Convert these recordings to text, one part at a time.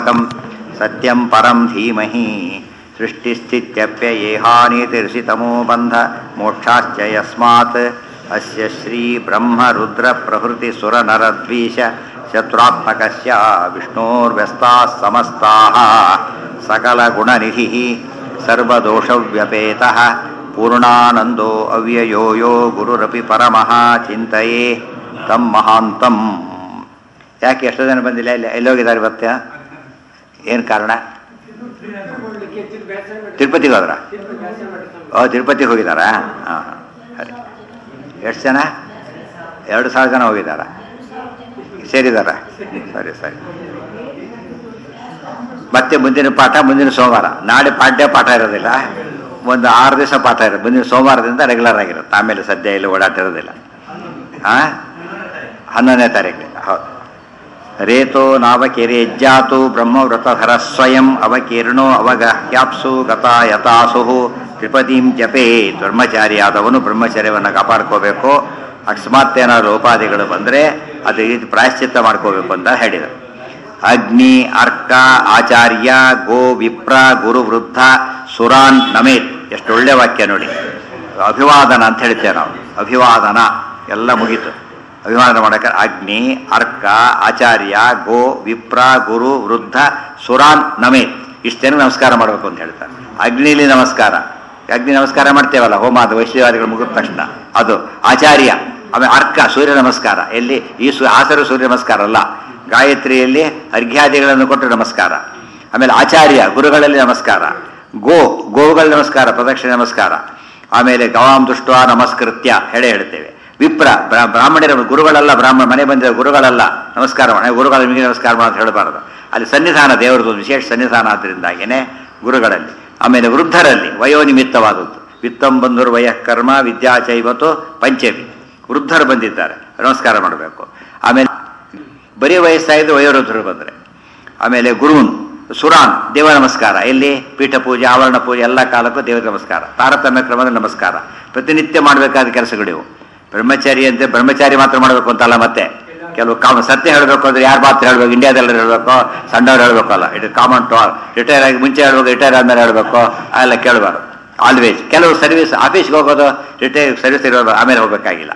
तं सत्यं परं धीमहि सृष्टिस्थित्यप्ययेहानीतिर्षितमो बन्ध मोक्षाश्च यस्मात् अस्य श्रीब्रह्मरुद्रप्रभृतिसुरनरद्वीष शत्रुत्मकस्य विष्णोर्व्यस्ताः समस्ताः सकलगुणनिधिः सर्वदोषव्यपेतः पूर्णानन्दो अव्ययो यो ಗುರುರಪಿ ಪರಮಃ ಚಿಂತೆಯೇ ತಮ್ಮ ಮಹಾಂತಂ ಯಾಕೆ ಎಷ್ಟು ಜನ ಬಂದಿಲ್ಲ ಇಲ್ಲಿ ಎಲ್ಲೋಗಿದ್ದಾರೆ ಇವತ್ತ ಏನು ಕಾರಣ ತಿರುಪತಿಗೆ ಹೋದ್ರ ಓ ತಿರುಪತಿಗೆ ಹೋಗಿದ್ದಾರಾ ಹಾಂ ಸರಿ ಎಷ್ಟು ಜನ ಎರಡು ಸಾವಿರ ಜನ ಹೋಗಿದ್ದಾರಾ ಸೇರಿದಾರ ಸರಿ ಸರಿ ಮತ್ತೆ ಮುಂದಿನ ಪಾಠ ಮುಂದಿನ ಸೋಮವಾರ ನಾಳೆ ಪಾಠ್ಯ ಪಾಠ ಇರೋದಿಲ್ಲ ಒಂದು ಆರು ದಿವಸ ಪಾಠ ಇರೋದು ಮುಂದಿನ ಸೋಮವಾರದಿಂದ ರೆಗ್ಯುಲರ್ ಆಗಿರುತ್ತೆ ಆಮೇಲೆ ಸದ್ಯ ಇಲ್ಲಿ ಓಡಾಟ ಇರೋದಿಲ್ಲ ಹಾಂ ಹನ್ನೊಂದನೇ ತಾರೀಕಿನಿಂದ ಹೌದು ರೇತೋ ನಾವಕಿರೇಜ್ಜಾತು ಬ್ರಹ್ಮವ್ರತಧರ ಸ್ವಯಂ ಅವಕೀರ್ಣೋ ಅವಗಹ್ಯಾಪ್ಸು ಗತ ಯಥಾಸು ತ್ರಿಪದೀಂ ಜಪೇ ಬ್ರಹ್ಮಚಾರಿಯಾದವನು ಬ್ರಹ್ಮಚರ್ಯವನ್ನು ಕಾಪಾಡ್ಕೋಬೇಕು ಅಕಸ್ಮಾತ್ ಏನಾದ್ರು ಲೋಪಾದಿಗಳು ಬಂದರೆ ಅದು ರೀತಿ ಪ್ರಾಯಶ್ಚಿತ್ತ ಮಾಡ್ಕೋಬೇಕು ಅಂತ ಹೇಳಿದರು ಅಗ್ನಿ ಅರ್ಕ ಆಚಾರ್ಯ ಗೋ ವಿಪ್ರ ಗುರು ವೃದ್ಧ ಸುರಾನ್ ನಮೇತ್ ಎಷ್ಟು ಒಳ್ಳೆ ವಾಕ್ಯ ನೋಡಿ ಅಭಿವಾದನ ಅಂತ ಹೇಳ್ತೇವೆ ನಾವು ಅಭಿವಾದನ ಎಲ್ಲ ಮುಗೀತು ಅಭಿವಾದನ ಮಾಡಕ್ಕೆ ಅಗ್ನಿ ಅರ್ಕ ಆಚಾರ್ಯ ಗೋ ವಿಪ್ರ ಗುರು ವೃದ್ಧ ಸುರಾನ್ ನಮೇತ್ ಇಷ್ಟೇನು ನಮಸ್ಕಾರ ಮಾಡಬೇಕು ಅಂತ ಹೇಳ್ತಾರೆ ಅಗ್ನಿಲಿ ನಮಸ್ಕಾರ ಅಗ್ನಿ ನಮಸ್ಕಾರ ಮಾಡ್ತೇವಲ್ಲ ಹೋಮ ಅದು ವೈಶ್ಯವಾದಿಗಳು ಮುಗಿದ ತಕ್ಷಣ ಅದು ಆಚಾರ್ಯ ಆಮೇಲೆ ಅರ್ಕ ಸೂರ್ಯ ನಮಸ್ಕಾರ ಎಲ್ಲಿ ಈ ಸು ಆಸರು ಸೂರ್ಯ ನಮಸ್ಕಾರ ಅಲ್ಲ ಗಾಯತ್ರಿಯಲ್ಲಿ ಅರ್ಘ್ಯಾದಿಗಳನ್ನು ಕೊಟ್ಟು ನಮಸ್ಕಾರ ಆಮೇಲೆ ಆಚಾರ್ಯ ಗುರುಗಳಲ್ಲಿ ನಮಸ್ಕಾರ ಗೋ ಗೋವುಗಳ ನಮಸ್ಕಾರ ಪ್ರದಕ್ಷಿಣೆ ನಮಸ್ಕಾರ ಆಮೇಲೆ ಗವಾಂ ದುಷ್ಟ ನಮಸ್ಕೃತ್ಯ ಹೇಳೇ ಹೇಳ್ತೇವೆ ವಿಪ್ರ ಬ್ರಾಹ್ಮಣರ ಗುರುಗಳಲ್ಲ ಬ್ರಾಹ್ಮಣ ಮನೆ ಬಂದಿರೋ ಗುರುಗಳಲ್ಲ ನಮಸ್ಕಾರ ಮಾಡಿ ಗುರುಗಳ ನಿಮಗೆ ನಮಸ್ಕಾರ ಮಾಡೋದು ಹೇಳಬಾರದು ಅಲ್ಲಿ ಸನ್ನಿಧಾನ ದೇವರದ್ದು ವಿಶೇಷ ಸನ್ನಿಧಾನ ಆದ್ದರಿಂದಾಗಿಯೇ ಗುರುಗಳಲ್ಲಿ ಆಮೇಲೆ ವೃದ್ಧರಲ್ಲಿ ವಯೋನಿಮಿತ್ತವಾದದ್ದು ವಿತ್ತಂ ಬಂಧುರು ವಯಃಕರ್ಮ ವಿದ್ಯಾ ಚೈವತ್ತು ಪಂಚಮಿ ವೃದ್ಧರು ಬಂದಿದ್ದಾರೆ ನಮಸ್ಕಾರ ಮಾಡಬೇಕು ಆಮೇಲೆ ಬರೀ ವಯಸ್ಸಾಯಿದ್ದು ವಯೋವೃದ್ಧರು ಬಂದರೆ ಆಮೇಲೆ ಗುರುನ್ ಸುರಾನ್ ದೇವ ನಮಸ್ಕಾರ ಎಲ್ಲಿ ಪೀಠ ಪೂಜೆ ಆವರಣ ಪೂಜೆ ಎಲ್ಲ ಕಾಲಕ್ಕೂ ದೇವರ ನಮಸ್ಕಾರ ತಾರತಮ್ಯ ಕ್ರಮದ ನಮಸ್ಕಾರ ಪ್ರತಿನಿತ್ಯ ಮಾಡಬೇಕಾದ ಕೆಲಸಗಳಿವು ಬ್ರಹ್ಮಚಾರಿ ಅಂತೆ ಬ್ರಹ್ಮಚಾರಿ ಮಾತ್ರ ಮಾಡಬೇಕು ಅಂತಲ್ಲ ಮತ್ತೆ ಕೆಲವು ಕಾಮ ಸತ್ಯ ಹೇಳಬೇಕು ಅಂದ್ರೆ ಯಾರು ಮಾತ್ರ ಹೇಳ್ಬೇಕು ಇಂಡಿಯಾದಲ್ಲಿ ಹೇಳಬೇಕು ಸಣ್ಣವ್ರು ಹೇಳಬೇಕಲ್ಲ ಇದು ಕಾಮನ್ ಟು ಆಲ್ ರಿಟೈರ್ ಆಗಿ ಮುಂಚೆ ಹೇಳ್ಬೇಕು ರಿಟೈರ್ ಆದ್ಮೇಲೆ ಹೇಳಬೇಕು ಎಲ್ಲ ಕೇಳಬಾರ್ದು ಆಲ್ವೇಸ್ ಕೆಲವು ಸರ್ವಿಸ್ ಆಫೀಸ್ಗೆ ಹೋಗೋದು ರಿಟೈರ್ ಸರ್ವಿಸ್ ಇರೋದು ಆಮೇಲೆ ಹೋಗಬೇಕಾಗಿಲ್ಲ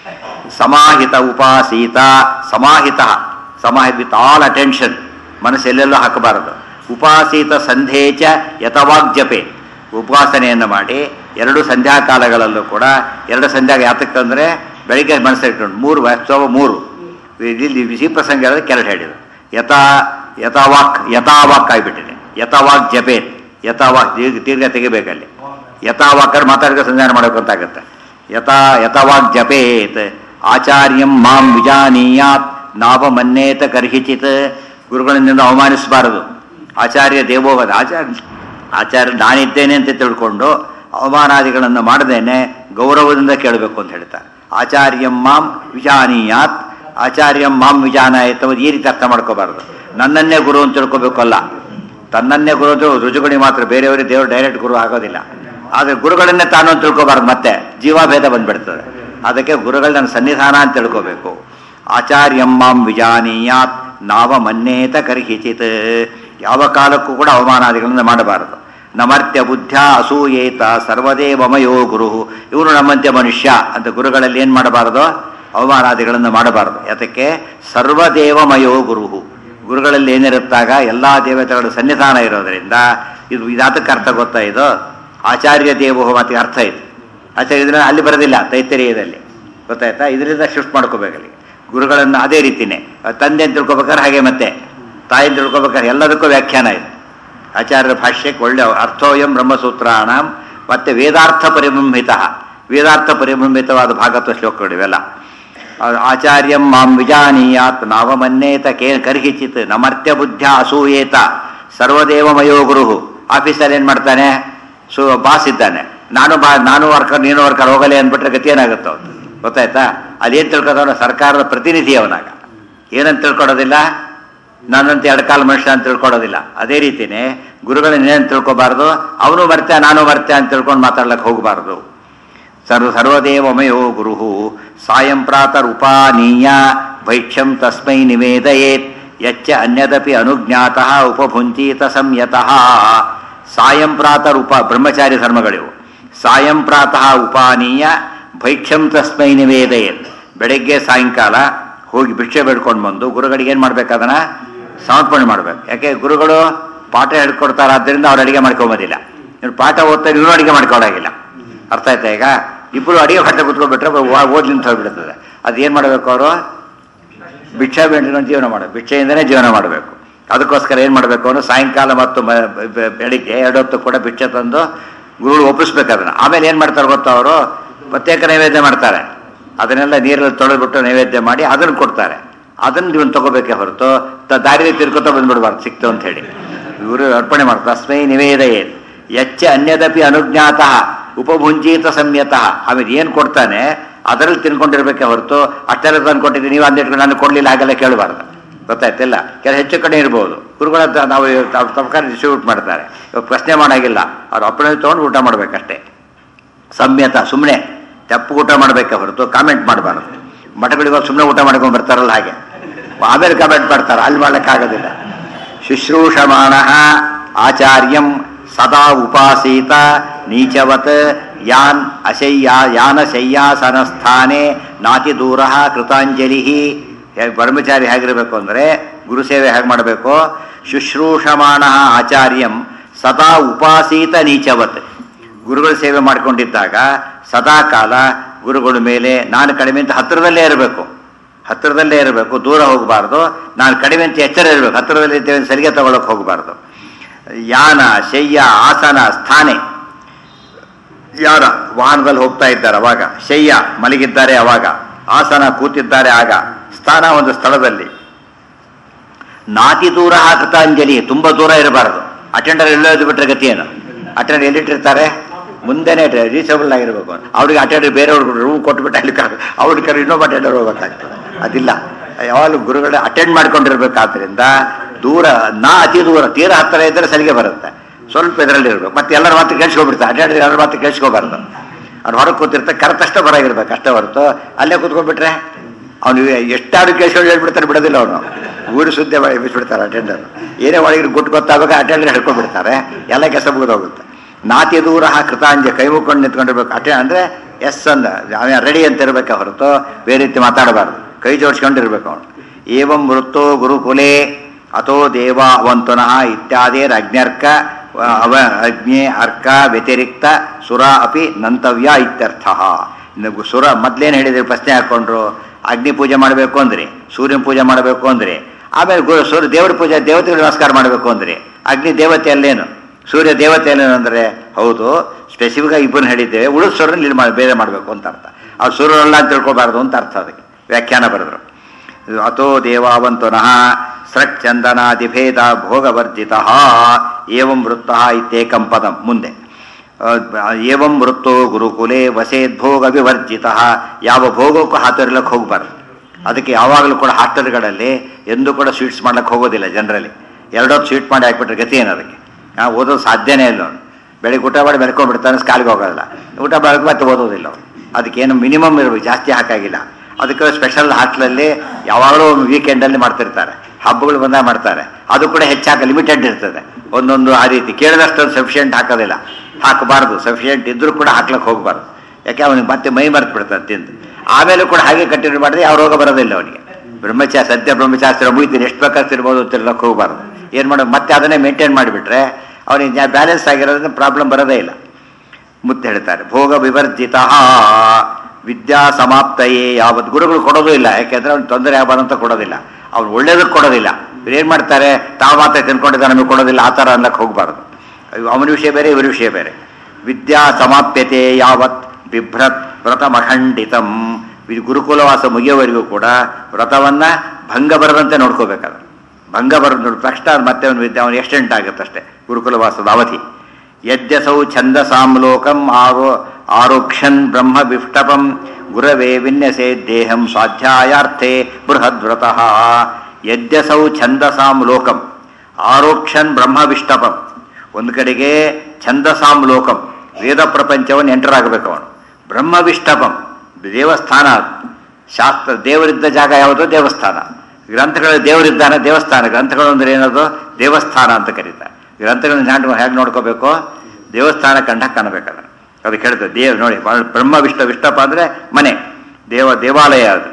ಸಮಾಹಿತ ಉಪಾಸೀತ ಸಮಾಹಿತ ಸಮಾಹಿತ ವಿತ್ ಆಲ್ ಅಟೆನ್ಷನ್ ಮನಸ್ಸು ಎಲ್ಲೆಲ್ಲೋ ಹಾಕಬಾರದು ಉಪಾಸೀತ ಸಂಧೇಚ ಯಥವಾಗ್ಜಪೆ ಉಪಾಸನೆಯನ್ನು ಮಾಡಿ ಎರಡು ಸಂಧ್ಯಾಕಾಲಗಳಲ್ಲೂ ಕೂಡ ಎರಡು ಸಂಧ್ಯಾ ಯಾತಕ್ಕಂದರೆ ಬೆಳಿಗ್ಗೆ ಮನಸ್ಸಿಟ್ಕೊಂಡು ಮೂರು ವಾಸ್ತವ ಮೂರು ಇಲ್ಲಿ ಬಿಸಿ ಪ್ರಸಂಗ ಹೇಳಿದ್ರೆ ಕೆರಟು ಹೇಳಿದ್ರು ಯಥಾ ಯಥಾವಾಕ್ ಯಥಾವಾಕ್ ಆಗಿಬಿಟ್ಟಿದೆ ಯಥಾವಾಕ್ ಜಪೇತ್ ಯಥಾವಾಕ್ ದೀರ್ಘ ದೀರ್ಘ ತೆಗಿಬೇಕಲ್ಲಿ ಯಥಾವಾಕರ್ ಮಾತಾಡಿದ್ರೆ ಸಂಧಾನ ಮಾಡಬೇಕು ಅಂತ ಆಗುತ್ತೆ ಯಥಾ ಯಥಾವಾಕ್ ಜಪೇತ್ ಆಚಾರ್ಯಂ ಮಾಂ ವಿಜಾನೀಯಾತ್ ನಾವಮನ್ನೇತ ಕರ್ಹಿಚಿತ್ ಗುರುಗಳಿಂದ ಅವಮಾನಿಸಬಾರದು ಆಚಾರ್ಯ ದೇವೋವದ ಆಚಾರ್ಯ ಆಚಾರ್ಯ ನಾನಿದ್ದೇನೆ ಅಂತ ತಿಳ್ಕೊಂಡು ಅವಮಾನಾದಿಗಳನ್ನು ಮಾಡದೇನೆ ಗೌರವದಿಂದ ಕೇಳಬೇಕು ಅಂತ ಹೇಳ್ತಾರೆ ಆಚಾರ್ಯಂ ಮಾಂ ವಿಜಾನೀಯಾತ್ ಆಚಾರ್ಯಂ ಮಾಂ ವಿಜಾನಾಯತ್ ಈ ರೀತಿ ಅರ್ಥ ಮಾಡ್ಕೋಬಾರ್ದು ನನ್ನನ್ನೇ ಗುರು ಅಂತ ತಿಳ್ಕೊಬೇಕಲ್ಲ ತನ್ನನ್ನೇ ಗುರು ಅಂತ ರುಜುಗುಣಿ ಮಾತ್ರ ಬೇರೆಯವರಿಗೆ ದೇವರು ಡೈರೆಕ್ಟ್ ಗುರು ಆಗೋದಿಲ್ಲ ಆದರೆ ಗುರುಗಳನ್ನೇ ತಾನು ಅಂತ ತಿಳ್ಕೊಬಾರ್ದು ಮತ್ತೆ ಜೀವಾಭೇದ ಬಂದ್ಬಿಡ್ತದೆ ಅದಕ್ಕೆ ಗುರುಗಳು ನನ್ನ ಸನ್ನಿಧಾನ ಅಂತ ತಿಳ್ಕೋಬೇಕು ಆಚಾರ್ಯಂ ಮಾಂ ವಿಜಾನೀಯಾತ್ ನಾವ ಮನ್ನೇತ ಕರ್ಹಿಚಿತ್ ಯಾವ ಕಾಲಕ್ಕೂ ಕೂಡ ಅವಮಾನಾದಿಗಳನ್ನು ಮಾಡಬಾರದು ನಮರ್ತ್ಯ ಬುದ್ಧ ಅಸೂಯೇತ ಸರ್ವದೇವಮಯೋ ಗುರು ಇವನು ನಮ್ಮಂತೆ ಮನುಷ್ಯ ಅಂತ ಗುರುಗಳಲ್ಲಿ ಏನು ಮಾಡಬಾರದು ಅವಮಾನಾದಿಗಳನ್ನು ಮಾಡಬಾರದು ಯಾತಕ್ಕೆ ಸರ್ವದೇವಮಯೋ ಗುರು ಗುರುಗಳಲ್ಲಿ ಏನಿರುತ್ತಾಗ ಎಲ್ಲ ದೇವತೆಗಳ ಸನ್ನಿಧಾನ ಇರೋದರಿಂದ ಇದು ಇದಾತಕ್ಕೆ ಅರ್ಥ ಗೊತ್ತಾ ಇದು ಆಚಾರ್ಯ ದೇವೋ ಮಾತಿಗೆ ಅರ್ಥ ಇದೆ ಆಚಾರ್ಯ ಇದ್ರೆ ಅಲ್ಲಿ ಬರೋದಿಲ್ಲ ತೈತರಿಯದಲ್ಲಿ ಗೊತ್ತಾಯ್ತಾ ಇದರಿಂದ ಶಿಫ್ಟ್ ಮಾಡ್ಕೋಬೇಕಲ್ಲಿ ಗುರುಗಳನ್ನು ಅದೇ ರೀತಿನೇ ತಂದೆ ಅಂತ ತಿಳ್ಕೊಬೇಕಾದ್ರೆ ಹಾಗೆ ಮತ್ತೆ ತಾಯಿ ಅಂತ ತಿಳ್ಕೊಬೇಕಾದ್ರೆ ಎಲ್ಲದಕ್ಕೂ ವ್ಯಾಖ್ಯಾನ ಇದೆ ಆಚಾರ್ಯರ ಭಾಷ್ಯಕ್ಕೆ ಒಳ್ಳೆ ಅರ್ಥೋಯಂ ಬ್ರಹ್ಮಸೂತ್ರಾಣ ಮತ್ತೆ ವೇದಾರ್ಥ ಪರಿಬಂಬಿತ ವೇದಾರ್ಥ ಪರಿಬಂಬಿತವಾದ ಭಾಗತ್ವ ಶ್ಲೋಕಗಳಿವೆಲ್ಲ ಆಚಾರ್ಯಂ ಮಾಂ ವಿಜಾನೀಯಾತ್ ನಾವಮನ್ನೇತ ಕೇ ಕರ್ಹಿಚಿತ್ ನಮರ್ತ್ಯ ಬುದ್ಧ ಅಸೂಯೇತ ಸರ್ವದೇವಮಯೋ ಗುರು ಆಫೀಸಲ್ಲಿ ಏನು ಮಾಡ್ತಾನೆ ಸು ಬಾಸ್ ಇದ್ದಾನೆ ನಾನು ಬಾ ನಾನು ವರ್ಕರ್ ನೀನು ವರ್ಕರ್ ಹೋಗಲಿ ಅಂದ್ಬಿಟ್ರೆ ಗತಿ ಏನಾಗುತ್ತೆ ಅವನು ಗೊತ್ತಾಯ್ತಾ ಅದೇನು ತಿಳ್ಕೊತಾವ ಸರ್ಕಾರದ ಪ್ರತಿನಿಧಿ ಅವನಾಗ ಏನಂತ ತಿಳ್ಕೊಡೋದಿಲ್ಲ ನಾನಂತ ಎರಡು ಕಾಲ ಮನುಷ್ಯ ಅಂತ ತಿಳ್ಕೊಡೋದಿಲ್ಲ ಅದೇ ರೀತಿನೇ ಗುರುಗಳನ್ನ ಏನು ತಿಳ್ಕೊಬಾರ್ದು ಅವನು ಬರ್ತೆ ನಾನು ಬರ್ತೆ ಅಂತ ತಿಳ್ಕೊಂಡು ಮಾತಾಡ್ಲಿಕ್ಕೆ ಹೋಗಬಾರ್ದು ಸರ್ವ ಸರ್ವದೇವಮಯೋ ಗುರು ಸಾಯಂ ಪ್ರಾತರ್ ಉಪಾನೀಯ ಭೈಕ್ಷ್ಯಂ ತಸ್ಮೈ ನಿವೇದಯೇತ್ ಯಚ್ಚ ಅನ್ಯದಪಿ ಅನುಜ್ಞಾತಃ ಉಪಭುಂಚೀತ ಸಂಯತಃ ಸಾಯಂ ಪ್ರಾತರ್ ಉಪ ಬ್ರಹ್ಮಚಾರಿ ಧರ್ಮಗಳಿವು ಸಾಯಂ ಪ್ರಾತಃ ಉಪಾನೀಯ ಭೈಕ್ಷ್ಯಂ ತಸ್ಮೈ ನಿವೇದಯೇತ್ ಬೆಳಗ್ಗೆ ಸಾಯಂಕಾಲ ಹೋಗಿ ಭಿಕ್ಷೆ ಬೇಡ್ಕೊಂಡು ಬಂದು ಗುರುಗಳಿಗೆ ಏನು ಮಾಡ್ಬೇಕು ಅದನ್ನ ಸಮರ್ಪಣೆ ಮಾಡ್ಬೇಕು ಯಾಕೆ ಗುರುಗಳು ಪಾಠ ಹೇಳ್ಕೊಡ್ತಾರೆ ಆದ್ದರಿಂದ ಅವ್ರು ಅಡಿಗೆ ಮಾಡ್ಕೊಂಬೋದಿಲ್ಲ ಇವ್ರು ಪಾಠ ಓದ್ತಾರೆ ಇವರು ಅಡಿಗೆ ಮಾಡ್ಕೊಳ್ಳೋಗಿಲ್ಲ ಅರ್ಥ ಆಯ್ತಾ ಈಗ ಇಬ್ಬರು ಅಡಿಗೆ ಮಾಡ್ತಾ ಕುತ್ಕೊಂಡ್ಬಿಟ್ರೆ ಓದ್ಲಿ ಅಂತ ಹೋಗ್ಬಿಡ್ತದೆ ಅದು ಏನು ಮಾಡಬೇಕು ಅವರು ಭಿಕ್ಷಾ ಬೇಡ್ಕೊಂಡು ಜೀವನ ಮಾಡಬೇಕು ಭಿಕ್ಷೆಯಿಂದನೇ ಜೀವನ ಮಾಡಬೇಕು ಅದಕ್ಕೋಸ್ಕರ ಏನು ಮಾಡಬೇಕು ಅವನು ಸಾಯಂಕಾಲ ಮತ್ತು ಮ- ಬೆ- ಬೆಳಿಗ್ಗೆ ಎರಡೊತ್ತು ಕೂಡ ಭಿಕ್ಷೆ ತಂದು ಗುರುಗಳು ಒಪ್ಪಿಸ್ಬೇಕು ಅದನ್ನು ಆಮೇಲೆ ಏನು ಮಾಡ್ತಾರೆ ಗೊತ್ತಾ ಅವರು ಪ್ರತ್ಯೇಕ ನೈವೇದ್ಯ ಮಾಡ್ತಾರೆ ಅದನ್ನೆಲ್ಲ ನೀರಲ್ಲಿ ತೊಳೆದ್ಬಿಟ್ಟು ನೈವೇದ್ಯ ಮಾಡಿ ಅದನ್ನು ಕೊಡ್ತಾರೆ ಅದನ್ನು ನೀವು ತಗೋಬೇಕೇ ಹೊರತು ತ- ದಾರಿಯಲ್ಲಿ ತಿರ್ಕೋತಾ ಬಂದ್ಬಿಡ್ಬಾರ್ದು ಸಿಕ್ತು ಅಂತ ಹೇಳಿ ಇವರು ಅರ್ಪಣೆ ಮಾಡ್ತಾರೆ ತಸ್ಮೈ ನಿವೇದಯೇ ಎಚ್ಚ ಅನ್ಯದಪಿ ಅನುಜ್ಞಾತಃ ಉಪಭುಂಜೀತ ಸಂಯತಃ ಆಮೇಲೆ ಏನು ಕೊಡ್ತಾನೆ ಅದರಲ್ಲಿ ತಿನ್ಕೊಂಡಿರ್ಬೇಕೆ ಹೊರತು ಅಷ್ಟೆಲ್ಲ ತಂದು ಕೊಟ್ಟಿದ್ದೀನಿ ನೀವು ಅಂದಿಟ್ಕೊಂಡು ನಾನು ಕೊಡಲಿಲ್ಲ ಹಾಗೆಲ್ಲ ಕೇಳಬಾರ್ದು ಗೊತ್ತಾಯ್ತಿಲ್ಲ ಕೆಲ ಹೆಚ್ಚು ಕಡೆ ಇರ್ಬೋದು ಗುರುಗಳ ಹತ್ರ ನಾವು ತಪ್ಕಾರ ಡಿಸ್ಟ್ರಿಬ್ಯೂಟ್ ಮಾಡ್ತಾರೆ ಇವಾಗ ಪ್ರಶ್ನೆ ಮಾಡಾಗಿಲ್ಲ ಅವ್ರು ಅಪ್ಪಣೆ ತೊಗೊಂಡು ಊಟ ಮಾಡ್ಬೇಕಷ್ಟೇ ಸಂಯತ ಸುಮ್ಮನೆ ತಪ್ಪು ಊಟ ಮಾಡಬೇಕೆ ಹೊರತು ಕಾಮೆಂಟ್ ಮಾಡಬಾರ್ದು ಮಠಗಳಿಗೆ ಸುಮ್ಮನೆ ಊಟ ಮಾಡ್ಕೊಂಡು ಬರ್ತಾರಲ್ಲ ಹಾಗೆ ಆಮೇಲೆ ಕಾಮೆಂಟ್ ಮಾಡ್ತಾರೆ ಅಲ್ಲಿ ಮಾಡ್ಲಿಕ್ಕಾಗೋದಿಲ್ಲ ಶುಶ್ರೂಷಮಾಣ ಆಚಾರ್ಯಂ ಸದಾ ಉಪಾಸೀತ ನೀಚವತ್ ಯಾನ್ ಅಶಯ್ಯ ಯಾನ ಶಯ್ಯಾಸನ ಸ್ಥಾನೆ ನಾತಿ ದೂರ ಕೃತಾಂಜಲಿ ಬ್ರಹ್ಮಚಾರಿ ಹೇಗಿರಬೇಕು ಅಂದರೆ ಗುರುಸೇವೆ ಹೇಗೆ ಮಾಡಬೇಕು ಶುಶ್ರೂಷಮಾಣ ಆಚಾರ್ಯಂ ಸದಾ ಉಪಾಸೀತ ನೀಚವತ್ ಗುರುಗಳ ಸೇವೆ ಮಾಡ್ಕೊಂಡಿದ್ದಾಗ ಸದಾ ಕಾಲ ಗುರುಗಳ ಮೇಲೆ ನಾನು ಕಡಿಮೆ ಅಂತ ಹತ್ತಿರದಲ್ಲೇ ಇರಬೇಕು ಹತ್ತಿರದಲ್ಲೇ ಇರಬೇಕು ದೂರ ಹೋಗಬಾರ್ದು ನಾನು ಕಡಿಮೆ ಅಂತ ಎಚ್ಚರ ಇರಬೇಕು ಹತ್ತಿರದಲ್ಲಿ ಇದ್ದೇವೆ ಅಂತ ಸರಿಗೆ ತಗೊಳಕ್ ಹೋಗಬಾರ್ದು ಯಾನ ಶಯ್ಯ ಆಸನ ಸ್ಥಾನೆ ಯಾರ ವಾಹನದಲ್ಲಿ ಹೋಗ್ತಾ ಇದ್ದಾರೆ ಅವಾಗ ಶಯ್ಯ ಮಲಗಿದ್ದಾರೆ ಅವಾಗ ಆಸನ ಕೂತಿದ್ದಾರೆ ಆಗ ಸ್ಥಾನ ಒಂದು ಸ್ಥಳದಲ್ಲಿ ನಾತಿ ದೂರ ಕೃತಾಂಜಲಿ ತುಂಬಾ ದೂರ ಇರಬಾರದು ಅಟೆಂಡರ್ ಎಲ್ಲೋದು ಬಿಟ್ರೆ ಗತಿ ಏನು ಅಟೆಂಡರ್ ಎಲ್ಲಿಟ್ಟಿರ್ತಾರೆ ಮುಂದೆನೆ ರೀಸಬಲ್ ಆಗಿರ್ಬೇಕು ಅವ್ರಿಗೆ ಅಟೆಂಡರ್ ಬೇರೆಯವ್ರಿಗೆ ರೂಮ್ ಕೊಟ್ಬಿಟ್ಟು ಅಲ್ಲಿ ಕರ್ ಅವ್ರ ಕರೆ ಇನ್ನೊಬ್ಬ ಅಟೆಂಡರ್ ಹೋಗ್ಬೇಕಾಗ್ತದೆ ಅದಿಲ್ಲ ಯಾವಾಗಲೂ ಗುರುಗಳ ಅಟೆಂಡ್ ಮಾಡ್ಕೊಂಡಿರ್ಬೇಕಾದ್ರಿಂದ ದೂರ ನಾ ಅತಿ ದೂರ ತೀರ ಹತ್ತಿರ ಇದ್ದರೆ ಸರಿಗೆ ಬರುತ್ತೆ ಸ್ವಲ್ಪ ಇದರಲ್ಲಿ ಇರ್ಬೇಕು ಮತ್ತೆ ಎಲ್ಲರ ಮಾತು ಕೇಳಿಸ್ಕೊಬಿಡ್ತಾರೆ ಅಟೆಂಡರ್ ಎಲ್ಲರ ಮಾತು ಕೇಳಿಸ್ಕೋಬಾರ್ದು ಅವ್ನು ಹೊರಗೆ ಕೂತಿರ್ತಾರೆ ಕರೆಕ್ಟ್ ಬರಾಗಿರ್ಬೇಕು ಅಷ್ಟೇ ಹೊರತು ಅಲ್ಲೇ ಕೂತ್ಕೊಂಡ್ಬಿಟ್ರೆ ಅವನು ಎಷ್ಟಾದ್ರು ಕೇಳಿಸ್ಕೊಂಡು ಹೇಳ್ಬಿಡ್ತಾರೆ ಬಿಡೋದಿಲ್ಲ ಅವನು ಊರು ಸುದ್ದಿ ಮಾಡಿ ಬಿಟ್ಬಿಡ್ತಾರೆ ಅಟೆಂಡರ್ ಏನೇ ಒಳಗೆ ಗುಟ್ಟು ಗೊತ್ತಾಗಬೇಕು ಅಟೆಂಡರ್ ಹೇಳ್ಕೊಂಡ್ಬಿಡ್ತಾರೆ ಎಲ್ಲ ಕೆಲಸ ಮುಗಿದೋಗುತ್ತೆ ನಾತಿ ದೂರ ಕೃತಾಂಜ ಕೈ ಮುಕ್ಕೊಂಡು ನಿಂತ್ಕೊಂಡಿರ್ಬೇಕು ಅಟೆ ಅಂದರೆ ಎಸ್ ಅಂದ ಅವನ ರೆಡಿ ಅಂತ ಇರಬೇಕೆ ಹೊರತು ಬೇರೆ ರೀತಿ ಮಾತಾಡಬಾರ್ದು ಕೈ ಜೋಡಿಸ್ಕೊಂಡಿರ್ಬೇಕು ಅವನು ಏವಂ ವೃತ್ತೋ ಗುರುಕುಲೆ ಅಥೋ ದೇವ ಅವಂತುನಃ ಇತ್ಯಾದಿರ್ ಅಗ್ನ್ಯರ್ಕ ಅವ ಅಗ್ನಿ ಅರ್ಕ ವ್ಯತಿರಿಕ್ತ ಸುರ ಅಪಿ ನಂತವ್ಯ ಇತ್ಯರ್ಥ ಇನ್ನು ಗು- ಸುರ ಮೊದ್ಲೇನು ಹೇಳಿದ್ರಿ ಪ್ರಶ್ನೆ ಹಾಕೊಂಡ್ರು ಅಗ್ನಿ ಪೂಜೆ ಮಾಡಬೇಕು ಅಂದ್ರಿ ಸೂರ್ಯನ ಪೂಜೆ ಮಾಡಬೇಕು ಅಂದ್ರಿ ಆಮೇಲೆ ಗು ಸೂರ್ಯ ದೇವರ ಪೂಜೆ ದೇವತೆಗಳು ನಮಸ್ಕಾರ ಮಾಡಬೇಕು ಅಂದ್ರಿ ಅಗ್ನಿ ದೇವತೆ ಅಲ್ಲೇನು ಸೂರ್ಯ ದೇವತೆ ಅಲ್ಲೇನು ಅಂದರೆ ಹೌದು ಸ್ಪೆಸಿಫಿಕ್ ಆಗಿ ಇಬ್ಬರನ್ನ ಹೇಳಿದ್ದೇವೆ ಉಳಿದ ಸೂರ್ಯನ ಇಲ್ಲಿ ಮಾಡಿ ಬೇರೆ ಮಾಡಬೇಕು ಅಂತ ಅರ್ಥ ಅವ್ರು ಸೂರ್ಯನಲ್ಲ ಅಂತ ತಿಳ್ಕೊಬಾರ್ದು ಅಂತ ಅರ್ಥ ಅದಕ್ಕೆ ವ್ಯಾಖ್ಯಾನ ಬರೆದ್ರು ಅಥೋ ದೇವಾವಂತುನಃ ಸೃಕ್ಚಂದನಾದಿಭೇದ ಭೋಗವರ್ಜಿತ ಏವಂ ವೃತ್ತ ಇತ್ಯೇಕಂ ಪದಂ ಮುಂದೆ ಏವಂ ವೃತ್ತೋ ಗುರುಕುಲೆ ವಸೇದ್ಭೋಗ ವಿವರ್ಜಿತ ಯಾವ ಭೋಗಕ್ಕೂ ಹಾತರಿಲಕ್ಕೆ ಹೋಗ್ಬಾರ್ದು ಅದಕ್ಕೆ ಯಾವಾಗಲೂ ಕೂಡ ಹಾಸ್ಟೆಲ್ಗಳಲ್ಲಿ ಎಂದೂ ಕೂಡ ಸ್ವೀಟ್ಸ್ ಮಾಡ್ಲಿಕ್ಕೆ ಹೋಗೋದಿಲ್ಲ ಜನರಲಿ ಎರಡೊತ್ತು ಸ್ವೀಟ್ ಮಾಡಿ ಹಾಕ್ಬಿಟ್ರೆ ಗತಿ ಏನು ಅದಕ್ಕೆ ಆ, ಓದೋದು ಸಾಧ್ಯನೇ ಇಲ್ಲ ಅವನು ಬೆಳಿಗ್ಗೆ ಊಟ ಮಾಡಿ ಬೆಳ್ಕೊಂಡ್ಬಿಡ್ತಾನೆ ಕಾಲಿಗೆ ಹೋಗೋದಿಲ್ಲ ಊಟ ಬೆಳಗ್ಗೆ ಮತ್ತೆ ಓದೋದಿಲ್ಲ ಅವನು ಅದಕ್ಕೇನು ಮಿನಿಮಮ್ ಇರಬೇಕು ಜಾಸ್ತಿ ಹಾಕಾಗಿಲ್ಲ ಅದಕ್ಕೆ ಸ್ಪೆಷಲ್ ಹಾಸ್ಟೆಲಲ್ಲಿ ಯಾವಾಗಲೂ ವೀಕೆಂಡಲ್ಲಿ ಮಾಡ್ತಿರ್ತಾರೆ ಹಬ್ಬಗಳು ಬಂದಾಗ ಮಾಡ್ತಾರೆ ಅದು ಕೂಡ ಹೆಚ್ಚಾಕ ಲಿಮಿಟೆಡ್ ಇರ್ತದೆ ಒಂದೊಂದು ಆ ರೀತಿ ಕೇಳಿದಷ್ಟು ಸಫಿಷಿಯೆಂಟ್ ಹಾಕೋದಿಲ್ಲ ಹಾಕಬಾರ್ದು ಸಫಿಷಿಯೆಂಟ್ ಇದ್ರೂ ಕೂಡ ಹಾಕ್ಲಿಕ್ಕೆ ಹೋಗಬಾರ್ದು ಯಾಕೆ ಅವನಿಗೆ ಮತ್ತೆ ಮೈ ಮರ್ತು ಬಿಡ್ತಾನೆ ತಿಂದು ಆಮೇಲೆ ಕೂಡ ಹಾಗೆ ಕಂಟಿನ್ಯೂ ಮಾಡಿದ್ರೆ ಯಾವ ರೋಗ ಬರೋದಿಲ್ಲ ಅವನಿಗೆ ಬ್ರಹ್ಮಚಾರ ಸದ್ಯ ಬ್ರಹ್ಮಚಾಸ್ತ್ರ ಮುಗಿತೀನಿ ಎಷ್ಟು ಬೇಕಾಗ್ತಿರ್ಬೋದು ತಿರ್ಲಕ್ಕೆ ಹೋಗಬಾರ್ದು ಏನು ಮಾಡೋದು ಮತ್ತೆ ಅದನ್ನೇ ಮೇಂಟೈನ್ ಮಾಡಿಬಿಟ್ರೆ ಅವನಿಗೆ ಬ್ಯಾಲೆನ್ಸ್ ಆಗಿರೋದ್ರಿಂದ ಪ್ರಾಬ್ಲಮ್ ಬರೋದೇ ಇಲ್ಲ ಮುತ್ತೆ ಹೇಳ್ತಾರೆ ಭೋಗ ವಿವರ್ಜಿತ ವಿದ್ಯಾ ಸಮಾಪ್ತಯೇ ಯಾವತ್ತು ಗುರುಗಳು ಕೊಡೋದು ಇಲ್ಲ ಯಾಕೆಂದ್ರೆ ಅವ್ನು ತೊಂದರೆ ಆಗಬಾರ್ದು ಅಂತ ಕೊಡೋದಿಲ್ಲ ಅವ್ನು ಒಳ್ಳೇದಕ್ಕೆ ಕೊಡೋದಿಲ್ಲ ಇವ್ರು ಏನು ಮಾಡ್ತಾರೆ ತಾವು ಮಾತ್ರ ತಿನ್ಕೊಂಡಿದ್ದ ನಮಗೆ ಕೊಡೋದಿಲ್ಲ ಆ ಥರ ಅನ್ನಕ್ಕೆ ಹೋಗಬಾರ್ದು ಅವನ ವಿಷಯ ಬೇರೆ ಇವ್ರ ವಿಷಯ ಬೇರೆ ವಿದ್ಯಾ ಸಮಾಪ್ಯತೆ ಯಾವತ್ ಬಿಭ್ರತ್ ವ್ರತಮಖಂಡಿತಂ ಇದು ಗುರುಕುಲವಾಸ ಮುಗಿಯೋವರೆಗೂ ಕೂಡ ವ್ರತವನ್ನ ಭಂಗ ಬರದಂತೆ ನೋಡ್ಕೋಬೇಕಾದ್ರೆ ಭಂಗ ಬರೋದು ನೋಡಿ ತಕ್ಷಣ ಮತ್ತೆ ಅವನು ವಿದ್ಯೆ ಅವನು ಎಕ್ಸ್ಟೆಂಟ್ ಆಗುತ್ತಷ್ಟೇ ಗುರುಕುಲವಾಸದ ಅವಧಿ ಯದ್ಯಸೌ ಛಂದಸಾಂಲೋಕಂ ಆರೋ ಆರೋಕ್ಷನ್ ಬ್ರಹ್ಮ ವಿಷ್ಟಪಂ ಗುರವೇ ವಿನ್ಯಸೇ ದೇಹಂ ಸ್ವಾಧ್ಯಾಯಾರ್ಥೆ ಬೃಹದ್ವ್ರತಃ ಯದ್ಯಸೌ ಛಂದಸಾಂ ಲೋಕಂ ಆರೋಕ್ಷನ್ ಬ್ರಹ್ಮ ವಿಷ್ಟಪಂ ಒಂದು ಕಡೆಗೆ ಛಂದಸಾಂ ಲೋಕಂ ವೇದ ಪ್ರಪಂಚವನ್ನು ಎಂಟರ್ ಆಗಬೇಕು ಅವನು ಬ್ರಹ್ಮ ವಿಷ್ಟಪಂ ದೇವಸ್ಥಾನ ಅದು. ಶಾಸ್ತ್ರ ದೇವರಿದ್ದ ಜಾಗ ಯಾವುದು ದೇವಸ್ಥಾನ ಗ್ರಂಥಗಳು ದೇವರಿದ್ದಾನೆ ದೇವಸ್ಥಾನ ಗ್ರಂಥಗಳು ಅಂದ್ರೆ ಏನದು ದೇವಸ್ಥಾನ ಅಂತ ಕರೀತಾರೆ ಗ್ರಂಥಗಳನ್ನ ಜ್ಞಾನ ಹೇಗೆ ನೋಡ್ಕೋಬೇಕು ದೇವಸ್ಥಾನ ಕಂಡ ಕಾಣಬೇಕಾದ್ರೆ ಅದಕ್ಕೆ ಹೇಳ್ತದೆ ದೇವ್ ನೋಡಿ ಬ್ರಹ್ಮ ವಿಷ್ಣು ವಿಷ್ಣಪ್ಪ ಅಂದ್ರೆ ಮನೆ ದೇವ ದೇವಾಲಯ ಅದು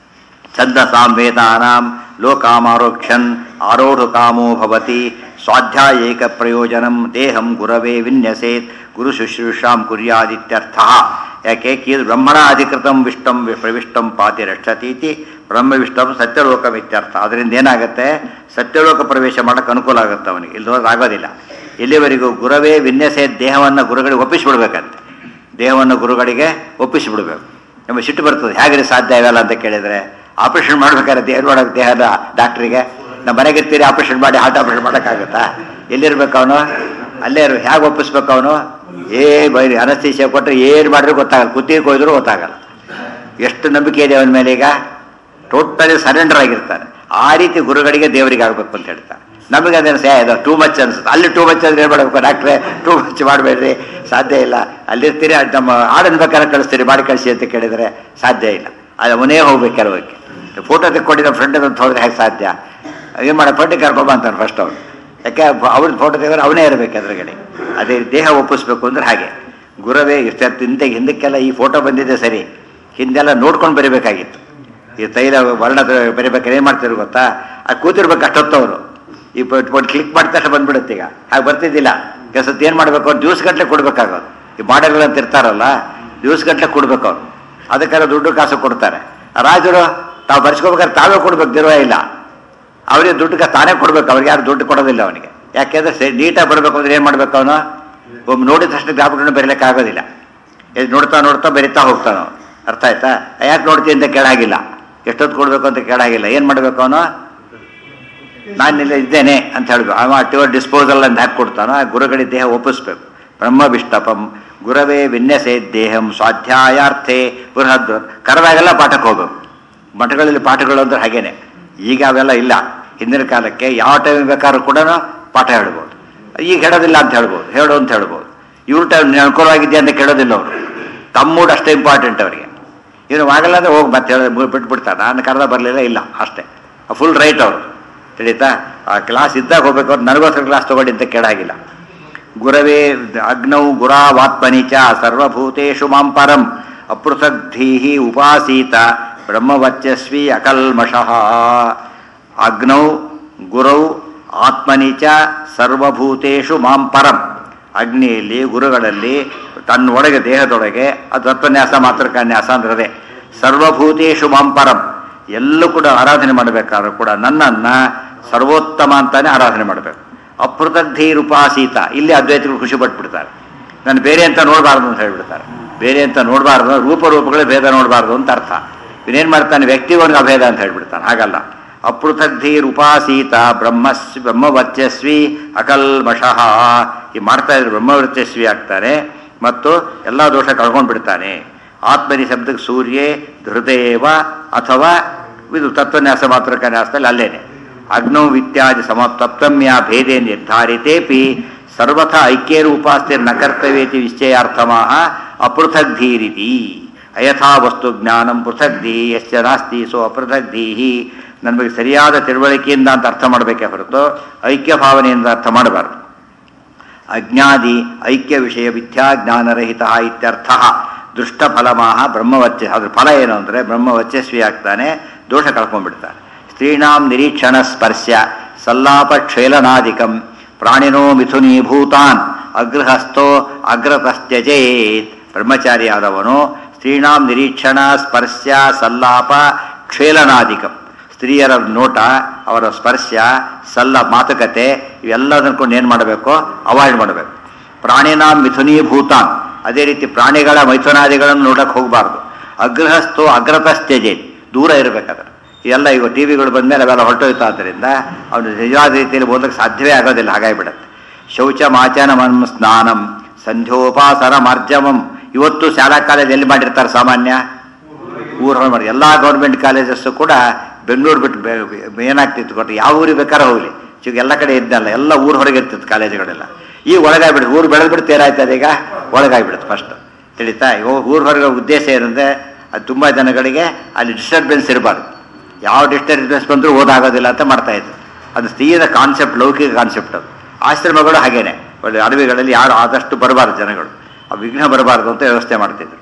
ಛಂದಸಾಂ ವೇದಾನಾಂ ಲೋಕಾಮಾರೋಕ್ಷನ್ ಆರೋಢು ಕಾಮೋ ಭವತಿ ಸ್ವಾಧ್ಯಾಯೇಕ ಪ್ರಯೋಜನಂ ದೇಹಂ ಗುರವೇ ವಿನ್ಯಸೇತ್ ಗುರು ಶುಶ್ರೂಷಾಂ ಕುರ್ಯಾದಿತ್ಯರ್ಥ ಯಾಕೆ ಕೀ ಬ್ರಹ್ಮಣ ಅಧಿಕೃತಂ ವಿಷ್ಟಂ ಪ್ರವಿಷ್ಟಂ ಪಾತಿ ರಕ್ಷತೀತಿ ಬ್ರಹ್ಮ ವಿಷ್ಟಂ ಸತ್ಯಲೋಕಂ ಇತ್ಯರ್ಥ ಅದರಿಂದ ಏನಾಗುತ್ತೆ ಸತ್ಯಲೋಕ ಪ್ರವೇಶ ಮಾಡಕ್ಕೆ ಅನುಕೂಲ ಆಗುತ್ತೆ ಅವನಿಗೆ ಇಲ್ಲದೋದ್ರೆ ಆಗೋದಿಲ್ಲ ಇಲ್ಲಿವರೆಗೂ ಗುರವೇ ವಿನ್ಯಸೇ ದೇಹವನ್ನು ಗುರುಗಳಿಗೆ ಒಪ್ಪಿಸಿಬಿಡ್ಬೇಕಂತೆ ದೇಹವನ್ನು ಗುರುಗಳಿಗೆ ಒಪ್ಪಿಸಿಬಿಡ್ಬೇಕು ಎಂಬ ಸಿಟ್ಟು ಬರ್ತದೆ ಹೇಗೆ ಸಾಧ್ಯ ಇವೆಲ್ಲ ಅಂತ ಕೇಳಿದರೆ ಆಪರೇಷನ್ ಮಾಡ್ಬೇಕಾದ್ರೆ ದೇಹ ನೋಡೋಕೆ ದೇಹದ ಡಾಕ್ಟ್ರಿಗೆ ನಮ್ಮ ಮನೆಗೆ ಇರ್ತೀರಿ ಆಪರೇಷನ್ ಮಾಡಿ ಹಾರ್ಟ್ ಆಪರೇಷನ್ ಮಾಡೋಕ್ಕಾಗುತ್ತಾ ಎಲ್ಲಿರ್ಬೇಕು ಅವನು ಅಲ್ಲೇ ಇರು ಹೇಗೆ ಒಪ್ಪಿಸ್ಬೇಕು ಅವನು ಏ ಬೈರಿ ಅನಸ್ತೀಸಿಯ ಕೊಟ್ಟರೆ ಏನು ಮಾಡಿದ್ರು ಗೊತ್ತಾಗಲ್ಲ ಕುತ್ತಿಗೆ ಕೊಯ್ದ್ರು ಗೊತ್ತಾಗಲ್ಲ ಎಷ್ಟು ನಂಬಿಕೆ ಇದೆ ಅವನ ಮೇಲೆ ಈಗ ಟೋಟಲಿ ಸರೆಂಡರ್ ಆಗಿರ್ತಾನೆ ಆ ರೀತಿ ಗುರುಗಳಿಗೆ ದೇವರಿಗೆ ಆಗಬೇಕು ಅಂತ ಹೇಳ್ತಾರೆ ನಮಗೆ ಅದೇನು ಸೇ ಇದು ಟೂ ಮಚ್ ಅನ್ಸುತ್ತೆ ಅಲ್ಲಿ ಟೂ ಮಚ್ ಅಂದ್ರೆ ಏನು ಮಾಡಬೇಕು ಡಾಕ್ಟ್ರೆ ಟೂ ಮಚ್ ಮಾಡಬೇಡ್ರಿ ಸಾಧ್ಯ ಇಲ್ಲ ಅಲ್ಲಿರ್ತೀರಿ ಅದು ನಮ್ಮ ಹಾಡನ್ ಬೇಕಾದ್ರೆ ಕಳಿಸ್ತೀರಿ ಮಾಡಿ ಕಳಿಸಿ ಅಂತ ಕೇಳಿದರೆ ಸಾಧ್ಯ ಇಲ್ಲ ಅದು ಅವನೇ ಹೋಗ್ಬೇಕು ಕೆಲವಕ್ಕೆ ಫೋಟೋ ತೆಕ್ಕೊಂಡಿದ್ದ ಫ್ರೆಂಡ್ ಅಂತ ಹೋದ್ರೆ ಹೇಗೆ ಸಾಧ್ಯ ಏನು ಮಾಡೋ ಫ್ರೆಂಡ್ ಕರ್ಕೊಂಬ ಅಂತಾನೆ ಫಸ್ಟ್ ಅವ್ರು ಯಾಕೆ ಅವ್ರ ಫೋಟೋ ತೆಗೆದ್ರೆ ಅವನೇ ಇರಬೇಕು ಎದುರುಗಡೆ ಅದೇ ದೇಹ ಒಪ್ಪಿಸ್ಬೇಕು ಅಂದ್ರೆ ಹಾಗೆ ಗುರವೇ ಇಷ್ಟೊತ್ತು ಇಂತ ಹಿಂದಕ್ಕೆಲ್ಲ ಈ ಫೋಟೋ ಬಂದಿದೆ ಸರಿ ಹಿಂದೆಲ್ಲ ನೋಡ್ಕೊಂಡು ಬರಿಬೇಕಾಗಿತ್ತು ಈ ತೈಲ ವರ್ಣ ಬರಿಬೇಕಾದ್ರೆ ಏನು ಮಾಡ್ತಿದ್ರು ಗೊತ್ತಾ ಅದು ಕೂತಿರ್ಬೇಕು ಅಷ್ಟೊತ್ತವರು ಈ ಕ್ಲಿಕ್ ಮಾಡಿದ ತಕ್ಷಣ ಬಂದ್ಬಿಡುತ್ತೆ ಈಗ ಹಾಗೆ ಬರ್ತಿದ್ದಿಲ್ಲ ಕೆಲಸದ್ದು ಏನು ಮಾಡಬೇಕು ಅವ್ರು ಜ್ಯೂಸ್ ಗಟ್ಟಲೆ ಕೊಡ್ಬೇಕಾಗೋದು ಈ ಮಾಡೆಲ್ಗಳು ಅಂತ ಇರ್ತಾರಲ್ಲ ಜ್ಯೂಸ್ ಗಟ್ಟಲೆ ಕೊಡ್ಬೇಕು ಅವ್ರು ಅದಕ್ಕೆಲ್ಲ ದುಡ್ಡು ಕಾಸು ಕೊಡ್ತಾರೆ ರಾಜರು ತಾವು ಬರ್ಸ್ಕೋಬೇಕಾದ್ರೆ ತಾವೇ ಕೊಡ್ಬೇಕು ದಿರುವ ಇಲ್ಲ ಅವರಿಗೆ ದುಡ್ಡು ಕಾಸು ತಾನೇ ಕೊಡ್ಬೇಕು ಅವ್ರಿಗೆ ಯಾರು ದುಡ್ಡು ಕೊಡೋದಿಲ್ಲ ಅವನಿಗೆ ಯಾಕೆಂದ್ರೆ ಸೆ ನೀಟಾಗಿ ಬರಬೇಕು ಅಂದ್ರೆ ಏನು ಮಾಡ್ಬೇಕು ಅವನು ಒಮ್ಮೆ ನೋಡಿದ ತಕ್ಷಣ ಜ್ಞಾಪಕವನ್ನು ಬರೀಲಿಕ್ಕೆ ಆಗೋದಿಲ್ಲ ಇದು ನೋಡ್ತಾ ನೋಡ್ತಾ ಬರಿತಾ ಹೋಗ್ತಾನೋ ಅರ್ಥ ಆಯ್ತಾ ಯಾಕೆ ನೋಡ್ತೀನಿ ಅಂತ ಕೇಳಾಗಿಲ್ಲ ಎಷ್ಟೊತ್ತು ಕೊಡಬೇಕು ಅಂತ ಕೇಳಾಗಿಲ್ಲ ಏನು ಮಾಡಬೇಕು ಅವನು ನಾನಿಲ್ಲ ಇದ್ದೇನೆ ಅಂತ ಹೇಳ್ಬೇಕು ಅವ ಅಟ್ಟಿವರ್ ಡಿಸ್ಪೋಸಲ್ ಅಂತ ಹಾಕಿ ಕೊಡ್ತಾನೋ ಆ ಗುರುಗಳಿ ದೇಹ ಒಪ್ಪಿಸ್ಬೇಕು ಬ್ರಹ್ಮ ವಿಷ್ಟಪಂ ಗುರವೇ ವಿನ್ಯಸೆ ದೇಹಂ ಸ್ವಾಧ್ಯಾಯಾರ್ಥೆ ಬೃಹದ್ ಕರೆದಾಗೆಲ್ಲ ಪಾಠಕ್ಕೆ ಹೋಗ್ಬೇಕು ಮಠಗಳಲ್ಲಿ ಪಾಠಗಳು ಅಂದ್ರೆ ಹಾಗೇನೆ ಈಗ ಅವೆಲ್ಲ ಇಲ್ಲ ಹಿಂದಿನ ಕಾಲಕ್ಕೆ ಯಾವ ಟೈಮ್ ಬೇಕಾದ್ರೂ ಕೂಡ ಪಾಠ ಹೇಳ್ಬೋದು ಈಗ ಹೇಳೋದಿಲ್ಲ ಅಂತ ಹೇಳ್ಬೋದು ಹೇಳು ಅಂತ ಹೇಳ್ಬೋದು ಇವ್ರ ಟೈಮ್ ಅನುಕೂಲವಾಗಿದ್ಯಾ ಅಂತ ಕೇಳೋದಿಲ್ಲ ಅವರು ತಮ್ಮ ಮೂಡ್ ಅಷ್ಟೇ ಇಂಪಾರ್ಟೆಂಟ್ ಅವರಿಗೆ ಇವನು ಆಗಲ್ಲ ಅಂದ್ರೆ ಹೋಗಿ ಮತ್ತೆ ಹೇಳಿ ಬಿಟ್ಬಿಡ್ತಾರೆ ನಾನು ಕರೆದ ಬರಲಿಲ್ಲ ಇಲ್ಲ ಅಷ್ಟೇ ಫುಲ್ ರೈಟ್ ಅವರು ತಿಳಿತಾ ಆ ಕ್ಲಾಸ್ ಇದ್ದಾಗ ಹೋಗ್ಬೇಕು ಅವ್ರು ನನಗೋಸ್ಕರ ಕ್ಲಾಸ್ ತಗೊಳ್ಳಿ ಅಂತ ಕೇಳಾಗಿಲ್ಲ ಗುರವೇ ಅಗ್ನೌ ಗುರಾವಾತ್ಮನಿ ಚ ಸರ್ವಭೂತೇಷು ಮಾಂ ಪರಂ ಅಪೃಥಗ್ಧೀಹಿ ಉಪಾಸೀತ ಬ್ರಹ್ಮವರ್ಚಸ್ವಿ ಅಕಲ್ಮಷಃ ಅಗ್ನೌ ಗುರೌ ಆತ್ಮನಿ ಚ ಸರ್ವಭೂತೇಷು ಮಾಂ ಪರಂ ಅಗ್ನಿಯಲ್ಲಿ ಗುರುಗಳಲ್ಲಿ ತನ್ನೊಳಗೆ ದೇಹದೊಳಗೆ ಅದು ತತ್ವನ್ಯಾಸ ಮಾತೃಕಾನ್ಯಾಸ ಅಂದ್ರದೆ ಸರ್ವಭೂತೇಷು ಮಾಂ ಪರಂ ಎಲ್ಲೂ ಕೂಡ ಆರಾಧನೆ ಮಾಡಬೇಕಾದ್ರೂ ಕೂಡ ನನ್ನನ್ನು ಸರ್ವೋತ್ತಮ ಅಂತಾನೆ ಆರಾಧನೆ ಮಾಡಬೇಕು ಅಪೃತಗ್ಧೀರುಪಾಸೀತ ಇಲ್ಲಿ ಅದ್ವೈತಗಳು ಖುಷಿ ಪಟ್ಬಿಡ್ತಾರೆ ನಾನು ಬೇರೆ ಅಂತ ನೋಡಬಾರ್ದು ಅಂತ ಹೇಳ್ಬಿಡ್ತಾರೆ ಬೇರೆ ಅಂತ ನೋಡಬಾರ್ದು ರೂಪ ರೂಪಗಳೇ ಭೇದ ನೋಡಬಾರ್ದು ಅಂತ ಅರ್ಥ ಇವನೇನು ಮಾಡ್ತಾನೆ ವ್ಯಕ್ತಿಗೊಂದು ಅಭೇದ ಅಂತ ಹೇಳ್ಬಿಡ್ತಾನೆ ಹಾಗಲ್ಲ ಅಪೃಥಗ್ಧೀರುಪಾಸೀತ ಬ್ರಹ್ಮಸ್ ಬ್ರಹ್ಮವರ್ಚಸ್ವಿ ಅಕಲ್ಮಷಃ ಈ ಮಾಡ್ತಾ ಇದ್ರೆ ಬ್ರಹ್ಮವರ್ಚಸ್ವಿ ಆಗ್ತಾನೆ ಮತ್ತು ಎಲ್ಲ ದೋಷ ಕಳ್ಕೊಂಡು ಬಿಡ್ತಾನೆ ಆತ್ಮನಿ ಶಬ್ದಕ್ಕೆ ಸೂರ್ಯೇ ಧೃತೇವ ಅಥವಾ ಇದು ತತ್ವನ್ಯಾಸ ಮಾತೃಕನ್ಯಾಸದಲ್ಲಿ ಅಲ್ಲೇನೆ ಅಗ್ನೌ ಇತ್ಯಾದಿ ಸಮ ತಪ್ತಮ್ಯ ಭೇದೆ ನಿರ್ಧಾರಿತೇಪಿ ಸರ್ವಥ ಐಕ್ಯರೂಪಾಸ್ತೆ ನ ಕರ್ತವ್ಯತಿ ನಿಶ್ಚಯಾರ್ಥಮಾಹ ಅಪೃಥಗ್ಧೀರಿತಿ ಅಯಥಾ ವಸ್ತು ಜ್ಞಾನಂ ಪೃಥಗ್ಧಿ ಯಶ್ಚ ನಾಸ್ತಿ ಸೊ ಅಪೃಥಗ್ಧೀಹಿ ನಮಗೆ ಸರಿಯಾದ ತಿಳುವಳಿಕೆಯಿಂದ ಅಂತ ಅರ್ಥ ಮಾಡಬೇಕೇ ಹೊರತು ಐಕ್ಯ ಭಾವನೆಯಿಂದ ಅರ್ಥ ಮಾಡಬಾರ್ದು ಅಜ್ಞಾದಿ ಐಕ್ಯ ವಿಷಯ ಮಿಥ್ಯಾ ಜ್ಞಾನರಹಿತ ಇತ್ಯರ್ಥ ದುಷ್ಟಫಲಮಾಹ ಬ್ರಹ್ಮವರ್ಚ ಅದ್ರ ಫಲ ಏನು ಅಂದರೆ ಬ್ರಹ್ಮವರ್ಚಸ್ವಿ ಆಗ್ತಾನೆ ದೋಷ ಕಳ್ಕೊಂಡ್ಬಿಡ್ತಾನೆ ಸ್ತ್ರೀಣಾಂ ನಿರೀಕ್ಷಣ ಸ್ಪರ್ಶ ಸಲ್ಲಾಪ ಕ್ಷೇಲನಾದಿಕಂ ಪ್ರಾಣಿನೋ ಮಿಥುನೀಭೂತಾನ್ ಅಗ್ರಹಸ್ಥೋ ಅಗ್ರತಸ್ತ್ಯಜೇತ್ ಬ್ರಹ್ಮಚಾರಿಯಾದವನು ಸ್ತ್ರೀಣಾಂ ನಿರೀಕ್ಷಣ ಸ್ಪರ್ಶ ಸಲ್ಲಾಪ ಕ್ಷೇಲನಾದಿಕಂ ಸ್ತ್ರೀಯರ ನೋಟ ಅವರ ಸ್ಪರ್ಶ ಸಲ್ಲ ಮಾತುಕತೆ ಇವೆಲ್ಲದನ್ಕೊಂಡು ಏನು ಮಾಡಬೇಕು ಅವಾಯ್ಡ್ ಮಾಡಬೇಕು ಪ್ರಾಣಿನಾಂ ಮಿಥುನೀಭೂತಾನ್ ಅದೇ ರೀತಿ ಪ್ರಾಣಿಗಳ ಮೈಥುನಾದಿಗಳನ್ನು ನೋಡಕ್ಕೆ ಹೋಗಬಾರ್ದು ಅಗ್ರಹಸ್ಥೋ ಅಗ್ರತಸ್ತ್ಯಜೇತ್ ದೂರ ಇರಬೇಕಾದ್ರೆ ಎಲ್ಲ ಈಗ ಟಿ ವಿಗಳು ಬಂದಮೇಲೆ ಅವೆಲ್ಲ ಹೊರಟೋಯ್ತು ಆದ್ದರಿಂದ ಅವನು ನಿಜವಾದ ರೀತಿಯಲ್ಲಿ ಓದಕ್ಕೆ ಸಾಧ್ಯವೇ ಆಗೋದಿಲ್ಲ ಹಾಗಾಗಿಬಿಡುತ್ತೆ ಶೌಚ ಮಾಚನಮಂ ಸ್ನಾನಂ ಸಂಧ್ಯೋಪಾಸನ ಮಾರ್ಜಮಂ ಇವತ್ತು ಶಾಲಾ ಕಾಲೇಜ್ ಎಲ್ಲಿ ಮಾಡಿರ್ತಾರೆ ಸಾಮಾನ್ಯ ಊರು ಮಾಡಿ ಎಲ್ಲ ಗೌರ್ಮೆಂಟ್ ಕಾಲೇಜಸ್ಸು ಕೂಡ ಬೆಂಗಳೂರು ಬಿಟ್ಟು ಬೆ- ಏನಾಗ್ತಿತ್ತು ಗೊತ್ತಾ ಯಾವ ಊರಿಗೆ ಬೇಕಾದ್ರೆ ಹೋಗಲಿ ಈಗ ಎಲ್ಲ ಕಡೆ ಇದ್ದಲ್ಲ ಎಲ್ಲ ಊರು ಹೊರಗೆ ಇರ್ತಿತ್ತು ಕಾಲೇಜುಗಳೆಲ್ಲ ಈಗ ಒಳಗಾಗ್ಬಿಡುತ್ತೆ ಊರು ಬೆಳೆದು ಬಿಡುತ್ತೆ ಏನಾಯ್ತದೆ ಈಗ ಒಳಗಾಗ್ಬಿಡುತ್ತೆ ಫಸ್ಟ್ ತಿಳಿತಾ ಇವಾಗ ಊರು ಹೊರಗೆ ಉದ್ದೇಶ ಏನಂದರೆ ಅದು ತುಂಬ ಜನಗಳಿಗೆ ಅಲ್ಲಿ ಡಿಸ್ಟರ್ಬೆನ್ಸ್ ಇರಬಾರ್ದು ಯಾವ ಡಿಸ್ಟರ್ಬೆನ್ಸ್ ಬಂದರೂ ಓದಾಗೋದಿಲ್ಲ ಅಂತ ಮಾಡ್ತಾ ಇದ್ರು ಅದು ಸ್ತ್ರೀಯದ ಕಾನ್ಸೆಪ್ಟ್ ಲೌಕಿಕ ಕಾನ್ಸೆಪ್ಟ್ ಅದು ಆಶ್ರಮಗಳು ಹಾಗೇನೆ ಒಳ್ಳೆ ಅಡವಿಗಳಲ್ಲಿ ಯಾರು ಆದಷ್ಟು ಬರಬಾರ್ದು ಜನಗಳು ಆ ವಿಘ್ನ ಬರಬಾರ್ದು ಅಂತ ವ್ಯವಸ್ಥೆ ಮಾಡ್ತಿದ್ರು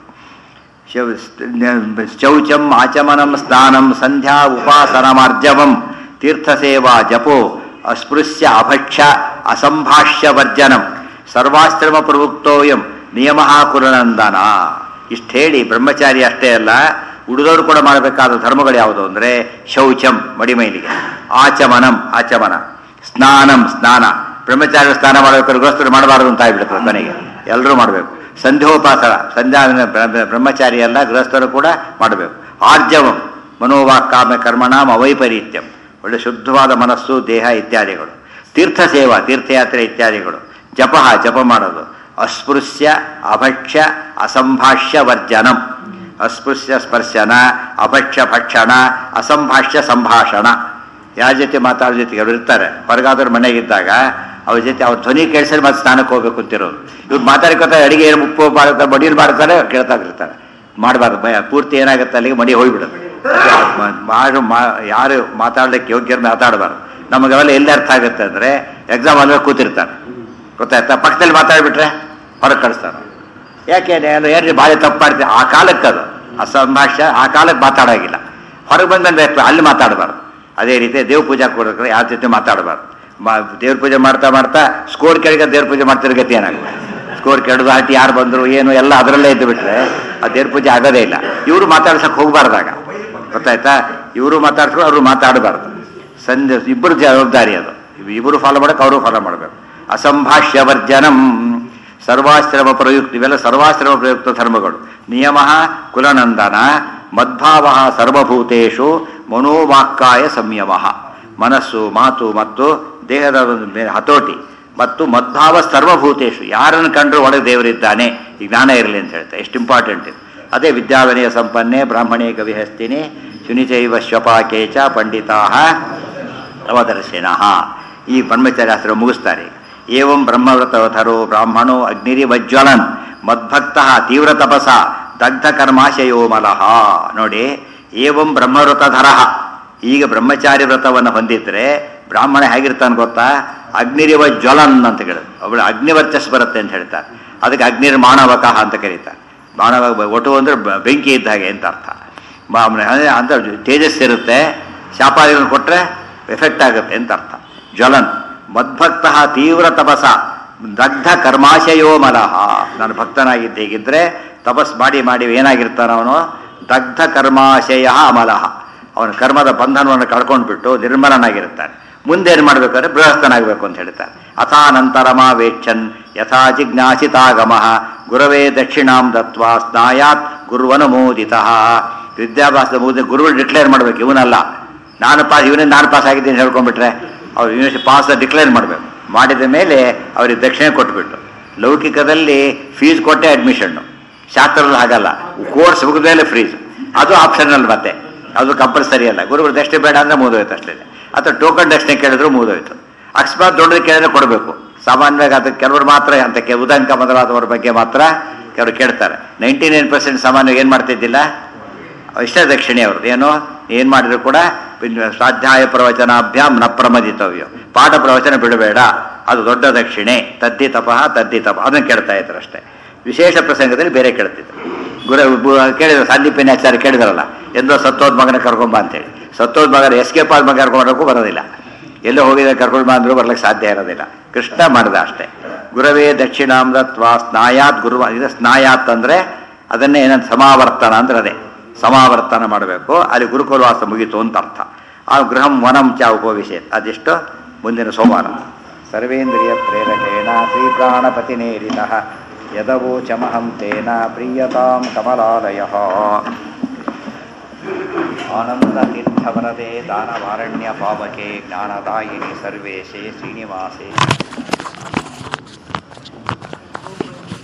ಶೌ- ಶೌಚಂ ಆಚಮನಂ ಸ್ನಾನಂ ಸಂಧ್ಯಾ ಉಪಾಸನಮಾರ್ಜವಂ ತೀರ್ಥಸೇವಾ ಜಪೋ ಅಸ್ಪೃಶ್ಯ ಅಭಕ್ಷ್ಯ ಅಸಂಭಾಷ್ಯ ವರ್ಜನಂ ಸರ್ವಾಶ್ರಮ ಪ್ರವೃತ್ತೋಯಂ ನಿಯಮ ಕುರುನಂದನ ಇಷ್ಟು ಹೇಳಿ ಬ್ರಹ್ಮಚಾರಿ ಅಷ್ಟೇ ಅಲ್ಲ ಉಳಿದವರು ಕೂಡ ಮಾಡಬೇಕಾದ ಧರ್ಮಗಳು ಯಾವುದು ಅಂದರೆ ಶೌಚಂ ಮಡಿಮೈಲಿಗೆ ಆಚಮನಂ ಆಚಮನ ಸ್ನಾನಂ ಸ್ನಾನ ಬ್ರಹ್ಮಚಾರಿ ಸ್ನಾನ ಮಾಡಬೇಕಾದ್ರೆ ಗೃಹಸ್ಥರು ಮಾಡಬಾರದು ಅಂತ ಆಗ್ಬಿಡುತ್ತದೆ ಕೊನೆಗೆ ಎಲ್ಲರೂ ಮಾಡಬೇಕು ಸಂಧ್ಯೋಪಾಸನ ಸಂಧ್ಯಾ ಬ್ರ- ಬ್ರಹ್ಮಚಾರಿ ಎಲ್ಲ ಗೃಹಸ್ಥರು ಕೂಡ ಮಾಡಬೇಕು ಆರ್ಜವಂ ಮನೋವಾಕ್ ಕಾಮ ಕರ್ಮಣಾಮ ಅವೈಪರೀತ್ಯಂ ಒಳ್ಳೆ ಶುದ್ಧವಾದ ಮನಸ್ಸು ದೇಹ ಇತ್ಯಾದಿಗಳು ತೀರ್ಥ ಸೇವಾ ತೀರ್ಥಯಾತ್ರೆ ಇತ್ಯಾದಿಗಳು ಜಪ ಜಪ ಮಾಡೋದು ಅಸ್ಪೃಶ್ಯ ಅಭಕ್ಷ್ಯ ಅಸಂಭಾಷ್ಯ ವರ್ಜನಂ ಅಸ್ಪೃಶ್ಯ ಸ್ಪರ್ಶನ ಅಭಕ್ಷ್ಯ ಭಕ್ಷಣ ಅಸಂಭಾಷ್ಯ ಸಂಭಾಷಣ ಯಾರ ಜೊತೆ ಮಾತಾಡೋ ಜೊತೆಗೆ ಅವ್ರು ಇರ್ತಾರೆ ಹೊರಗಾದ್ರು ಮನೆಗಿದ್ದಾಗ ಅವ್ರ ಜೊತೆ ಅವ್ರ ಧ್ವನಿ ಕೇಳಿಸಿದ್ರೆ ಮತ್ತೆ ಸ್ನಾನಕ್ಕೆ ಹೋಗ್ಬೇಕು ಅಂತಿರೋರು ಇವ್ರು ಮಾತಾಡ್ಕೊತಾರೆ ಅಡಿಗೆ ಏನು ಉಪ್ಪು ಮಾಡ್ತಾರೆ ಮಡಿಯಲ್ಲಿ ಮಾಡ್ತಾರೆ ಕೇಳ್ತಾ ಇರ್ತಾರೆ ಮಾಡಬಾರ್ದು ಭಯ ಪೂರ್ತಿ ಏನಾಗುತ್ತೆ ಅಲ್ಲಿಗೆ ಮಡಿ ಹೋಗ್ಬಿಡುತ್ತೆ ಮ- ಮಾಡು ಮಾ- ಯಾರು ಮಾತಾಡ್ಲಿಕ್ಕೆ ಯೋಗ್ಯರು ಮಾತಾಡಬಾರ್ದು ನಮಗೆ ಅವೆಲ್ಲ ಎಲ್ಲಿ ಅರ್ಥ ಆಗುತ್ತೆ ಅಂದ್ರೆ ಎಕ್ಸಾಮ್ ಅಂದ್ರೆ ಕೂತಿರ್ತಾರೆ ಗೊತ್ತಾಯ್ತಾ ಪಕ್ಕದಲ್ಲಿ ಮಾತಾಡ್ಬಿಟ್ರೆ ಹೊರಗೆ ಕಳಿಸ್ತಾರೆ ಯಾಕೆ ನಾನು ಏನ್ರಿ ಭಾಳ ತಪ್ಪು ಮಾಡ್ತೀನಿ ಆ ಕಾಲಕ್ಕೆ ಅದು ಅಸಂಭಾಷ್ಯ ಆ ಕಾಲಕ್ಕೆ ಮಾತಾಡೋಗಿಲ್ಲ ಹೊರಗೆ ಬಂದ್ರೆ ಅಲ್ಲಿ ಮಾತಾಡಬಾರ್ದು ಅದೇ ರೀತಿ ದೇವ್ ಪೂಜಾ ಕೊಡೋಕೆ ಯಾರ ಜೊತೆ ಮಾತಾಡಬಾರ್ದು ಮಾ ದೇವ್ರ ಪೂಜೆ ಮಾಡ್ತಾ ಮಾಡ್ತಾ ಸ್ಕೋರ್ ಕೆಳಗೆ ದೇವ್ರ ಪೂಜೆ ಮಾಡ್ತಿರೋ ಗತಿ ಏನಾಗುತ್ತೆ ಸ್ಕೋರ್ ಕೆಡದು ಹಾಟಿ ಯಾರು ಬಂದರು ಏನು ಎಲ್ಲ ಅದರಲ್ಲೇ ಇದ್ದು ಬಿಟ್ರೆ ಆ ದೇವ್ರ ಪೂಜೆ ಆಗೋದೇ ಇಲ್ಲ ಇವರು ಮಾತಾಡ್ಸಕ್ಕೆ ಹೋಗ್ಬಾರ್ದಾಗ ಗೊತ್ತಾಯ್ತಾ ಇವರು ಮಾತಾಡ್ಸ್ರು ಅವರು ಮಾತಾಡಬಾರ್ದು ಸಂಜೆ ಇಬ್ಬರು ಜವಾಬ್ದಾರಿ ಅದು ಇಬ್ಬರು ಫಾಲೋ ಮಾಡಕ್ಕೆ ಅವರು ಫಾಲೋ ಮಾಡಬೇಕು ಅಸಂಭಾಷ್ಯ ವರ್ಜನಂ ಸರ್ವಾಶ್ರಮ ಪ್ರಯುಕ್ತ ಇವೆಲ್ಲ ಸರ್ವಾಶ್ರಮ ಪ್ರಯುಕ್ತ ಧರ್ಮಗಳು ನಿಯಮ ಕುಲನಂದನ ಮದ್ಭಾವ ಸರ್ವಭೂತೇಶು ಮನೋವಾಕ್ಕಾಯ ಸಂಯಮ ಮನಸ್ಸು ಮಾತು ಮತ್ತು ದೇಹದ ಒಂದು ಮೇ- ಹತೋಟಿ ಮತ್ತು ಮದ್ಭಾವ ಸರ್ವಭೂತೇಶು ಯಾರನ್ನು ಕಂಡ್ರು ಒಳಗೆ ದೇವರಿದ್ದಾನೆ ಈ ಜ್ಞಾನ ಇರಲಿ ಅಂತ ಹೇಳ್ತಾರೆ ಎಷ್ಟು ಇಂಪಾರ್ಟೆಂಟ್ ಇದು ಅದೇ ವಿದ್ಯಾವನೆಯ ಸಂಪನ್ನೆ ಬ್ರಾಹ್ಮಣೇ ಕವಿಹಸ್ತಿನಿ ಶುನಿಚೈವ ಶ್ವಪಾಕೆ ಚ ಪಂಡಿತಾ ಅವದರ್ಶಿನ ಈ ಬ್ರಹ್ಮಚರ್ಯಾಸ್ತ್ರ ಮುಗಿಸ್ತಾರೆ ಏವಂ ಬ್ರಹ್ಮವ್ರತವಧರೋ ಬ್ರಾಹ್ಮಣೋ ಅಗ್ನಿರಿವಜ್ವಲನ್ ಮದ್ಭಕ್ತ ತೀವ್ರ ತಪಸ ದಗ್ಧ ಕರ್ಮಾಶಯೋ ಮಲಹ ನೋಡಿ ಏವಂ ಬ್ರಹ್ಮವ್ರತಧರ ಈಗ ಬ್ರಹ್ಮಚಾರಿ ವ್ರತವನ್ನು ಹೊಂದಿದ್ರೆ ಬ್ರಾಹ್ಮಣ ಹೇಗಿರ್ತಾನೆ ಗೊತ್ತಾ ಅಗ್ನಿರಿವ ಜ್ವಲನ್ ಅಂತ ಕೇಳಿದ್ರು ಅವಳು ಅಗ್ನಿವರ್ಚಸ್ ಬರುತ್ತೆ ಅಂತ ಹೇಳ್ತಾರೆ ಅದಕ್ಕೆ ಅಗ್ನಿರ್ ಮಾನವಕಃ ಅಂತ ಕರೀತಾರೆ ಮಾನವ ಒಟು ಅಂದ್ರೆ ಬ- ಬೆಂಕಿ ಇದ್ದ ಹಾಗೆ ಅಂತ ಅರ್ಥ ಬಾ- ಅಂದ್ರೆ ಅಂತ ತೇಜಸ್ ಇರುತ್ತೆ ಶಾಪಾದಿಗಳನ್ನು ಕೊಟ್ಟರೆ ಎಫೆಕ್ಟ್ ಆಗುತ್ತೆ ಅಂತ ಅರ್ಥ ಜ್ವಲನ್ ಮದ್ಭಕ್ತ ತೀವ್ರ ತಪಸ ದಗ್ಧ ಕರ್ಮಾಶಯೋ ಮಲಹ ನಾನು ಭಕ್ತನಾಗಿದ್ದ ಹೀಗಿದ್ರೆ ತಪಸ್ ಮಾಡಿ ಮಾಡಿ ಏನಾಗಿರ್ತಾನ ಅವನು ದಗ್ಧ ಕರ್ಮಾಶಯ ಅಮಲಹ ಅವನ ಕರ್ಮದ ಬಂಧನವನ್ನು ಕಳ್ಕೊಂಡ್ಬಿಟ್ಟು ನಿರ್ಮಲನಾಗಿರ್ತಾನೆ ಮುಂದೆ ಏನು ಮಾಡ್ಬೇಕಾದ್ರೆ ಗೃಹಸ್ಥನಾಗಬೇಕು ಅಂತ ಹೇಳ್ತಾರೆ ಅಥಾನಂತರಮ ವೇಕ್ಷನ್ ಯಥಾ ಜಿಜ್ಞಾಸಿತಾಗಮ ಗುರವೇ ದಕ್ಷಿಣಾಂ ದತ್ವಾ ಸ್ನಾಯಾತ್ ಗುರುವನುಮೋದಿತ ವಿದ್ಯಾಭ್ಯಾಸದ ಮುಗಿದ ಗುರುಗಳು ಡಿಕ್ಲೇರ್ ಮಾಡ್ಬೇಕು ಇವನಲ್ಲ ನಾನು ಪಾಸ್ ಇವನೇ ನಾನು ಪಾಸ್ ಆಗಿದ್ದೀನಿ ಹೇಳ್ಕೊಂಡ್ಬಿಟ್ರೆ ಅವ್ರು ಯೂನಿವರ್ಸಿಟಿ ಪಾಸ್ ಡಿಕ್ಲೇರ್ ಮಾಡಬೇಕು ಮಾಡಿದ ಮೇಲೆ ಅವ್ರಿಗೆ ದಕ್ಷಿಣೆ ಕೊಟ್ಬಿಟ್ಟು ಲೌಕಿಕದಲ್ಲಿ ಫೀಸ್ ಕೊಟ್ಟೆ ಅಡ್ಮಿಷನ್ನು ಶಾಸ್ತ್ರದಲ್ಲಿ ಹಾಗಲ್ಲ ಕೋರ್ಸ್ ಮುಗಿದ ಮೇಲೆ ಫ್ರೀಸ್ ಅದು ಆಪ್ಷನಲ್ ಮತ್ತೆ ಅದು ಕಂಪಲ್ಸರಿ ಅಲ್ಲ ಗುರುಗಳು ದಕ್ಷಿಣೆ ಬೇಡ ಅಂದ್ರೆ ಮುಗಿದೋಯ್ತು ಅಷ್ಟೇ ಅಥವಾ ಟೋಕನ್ ದಕ್ಷಿಣೆ ಕೇಳಿದ್ರು ಮುಗಿದೋಯ್ತು ಅಕಸ್ಮಾತ್ ದೊಡ್ಡದು ಕೇಳಿದ್ರೆ ಕೊಡಬೇಕು ಸಾಮಾನ್ಯವಾಗಿ ಅದಕ್ಕೆ ಕೆಲವರು ಮಾತ್ರ ಅಂತ ಕೆ ಉದಂಕ ಮೊದಲಾದವರ ಬಗ್ಗೆ ಮಾತ್ರ ಕೆಲವರು ಕೇಳ್ತಾರೆ ನೈಂಟಿ ನೈನ್ ಪರ್ಸೆಂಟ್ ಸಾಮಾನ್ಯವಾಗಿ ಏನು ಮಾಡ್ತಿದ್ದಿಲ್ಲ ಇಷ್ಟ ದಕ್ಷಿಣೆ ಅವ್ರದ್ದು ಏನು ಏನು ಮಾಡಿದ್ರು ಕೂಡ ಇನ್ನು ಸ್ವಾಧ್ಯಾಯ ಪ್ರವಚನಾಭ್ಯಾಮ್ ನ ಪ್ರಮದಿತವ್ಯ ಪಾಠ ಪ್ರವಚನ ಬಿಡಬೇಡ ಅದು ದೊಡ್ಡ ದಕ್ಷಿಣೆ ತದ್ದಿ ತಪಃ ತದ್ದಿ ತಪ ಅದನ್ನು ಕೇಳ್ತಾ ಇದ್ರು ಅಷ್ಟೇ ವಿಶೇಷ ಪ್ರಸಂಗದಲ್ಲಿ ಬೇರೆ ಕೇಳ್ತಿದ್ರು ಗುರು ಬು- ಕೇಳಿದ್ರು ಸಾಂದೀಪ್ಯನಾಚಾರ್ಯ ಕೇಳಿದ್ರಲ್ಲ ಎಂದೋ ಸತ್ತೋದ್ ಮಗನ ಕರ್ಕೊಂಬ ಅಂತೇಳಿ ಸತ್ತೋದ್ ಮಗನ ಎಸ್ಕೇಪ್ ಆದ ಮಗ ಕರ್ಕೊಂಡ್ಬರೋಕ್ಕೂ ಬರೋದಿಲ್ಲ ಎಲ್ಲೋ ಹೋಗಿದ್ರೆ ಕರ್ಕೊಂಡು ಬಾ ಅಂದ್ರೂ ಬರ್ಲಿಕ್ಕೆ ಸಾಧ್ಯ ಇರೋದಿಲ್ಲ ಕೃಷ್ಣ ಮಾಡ್ದ ಅಷ್ಟೇ ಗುರವೇ ದಕ್ಷಿಣಾಮೃತ್ವ ಸ್ನಾಯಾತ್ ಗುರು ಇದು ಸ್ನಾಯಾತ್ ಅಂದ್ರೆ ಅದನ್ನೇ ಏನಂತ ಸಮಾವರ್ತನ ಅಂದ್ರೆ ಅದೇ ಸಮಾವರ್ತನ ಮಾಡಬೇಕು ಅಲ್ಲಿ ಗುರುಕುಲವಾಸ ಮುಗೀತು ಅಂತ ಅರ್ಥ ಆ ಗೃಹಂ ವನಂ ಚ ಉಪವಿಶೇತ್ ಅದೆಷ್ಟು ಮುಂದಿನ ಸೋಮವಾರ ಸರ್ವೇಂದ್ರಿಯ ಪ್ರೇರಕೇಣ ಶ್ರೀ ಪ್ರಾಣಪತಿನೇರಿತ ಯದವೋಚಮಹಂ ತೇನ ಪ್ರೀಯತಾಂ ಕಮಲಾಲಯ ಆನಂದತೀರ್ಥವರದೆ ದಾನವಾರಣ್ಯ ಪಾವಕೆ ಜ್ಞಾನದಾಯಿನಿ ಸರ್ವೇಶೇ ಶ್ರೀನಿವಾಸೇ